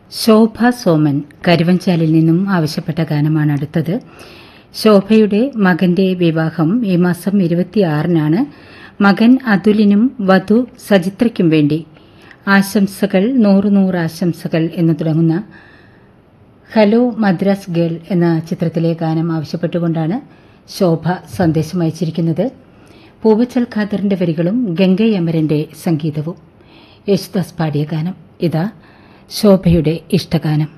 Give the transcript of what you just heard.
ശോഭ സോമൻ കരുവഞ്ചാലിൽ നിന്നും ആവശ്യപ്പെട്ട ഗാനമാണ് അടുത്തത് ശോഭയുടെ മകന്റെ വിവാഹം ഈ മാസം ഇരുപത്തിയാറിനാണ് മകൻ അതുലിനും വധു സജിത്രയ്ക്കും വേണ്ടി ആശംസകൾ നൂറ് നൂറ് ആശംസകൾ എന്ന് തുടങ്ങുന്ന ഹലോ മദ്രാസ് ഗേൾ എന്ന ചിത്രത്തിലെ ഗാനം ആവശ്യപ്പെട്ടുകൊണ്ടാണ് ശോഭ സന്ദേശം അയച്ചിരിക്കുന്നത് പൂവച്ചൽ ഖാദറിന്റെ വരികളും ഗംഗയമരന്റെ സംഗീതവും യേശുദാസ് പാടിയ ഗാനം ഇതാ ശോഭയുടെ ഇഷ്ടഗാനം